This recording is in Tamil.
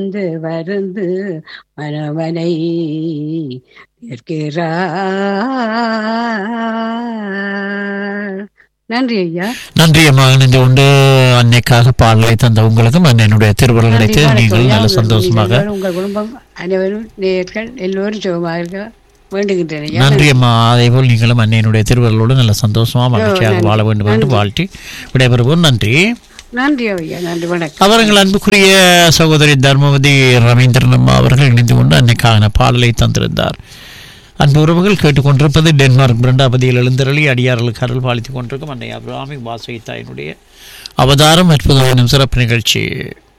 வந்து வருந்து மனவனை நிற்கிறார் நன்றி ஐயா நன்றி அம்மா இணைந்து கொண்டு அன்னைக்காக பாடலை தந்த உங்களுக்கும் அன்னையினுடைய திருவள்ளுவர் நன்றி, கிடைத்து வணக்கம் நீங்கள் ஐயா. நல்ல உங்கள் சந்தோஷமாக நீங்கள் உங்கள் குடும்பம் அனைவரும் நேயர்கள் எல்லோரும் சுகமாக இருக்க வேண்டுகின்றேன் ஐயா. நன்றி அம்மா அதே போல் நீங்களும் அன்னையினுடைய திருவள்ளுவரோடு நல்ல சந்தோஷமா மகிழ்ச்சியாக நன்றி. வாழ வேண்டும் என்று வாழ்த்தி விடைபெறுவோம் நன்றி நன்றி ஐயா நன்றி வணக்கம் அவர்கள் அன்புக்குரிய சகோதரி தர்மவதி ரவீந்திரன் அம்மா அவர்கள் இணைந்து கொண்டு அன்னைக்கான பாடலை தந்திருந்தார் அன்பு உறவுகள் கேட்டுக்கொண்டிருப்பது டென்மார்க் பிரண்டாபதியில் எழுந்தருளி அடியார்களுக்கு அருள் பாலித்துக் கொண்டிருக்கும் அன்னை அபிராமி வாசகி தாயினுடைய அவதாரம் அற்புதம் எனும் சிறப்பு நிகழ்ச்சி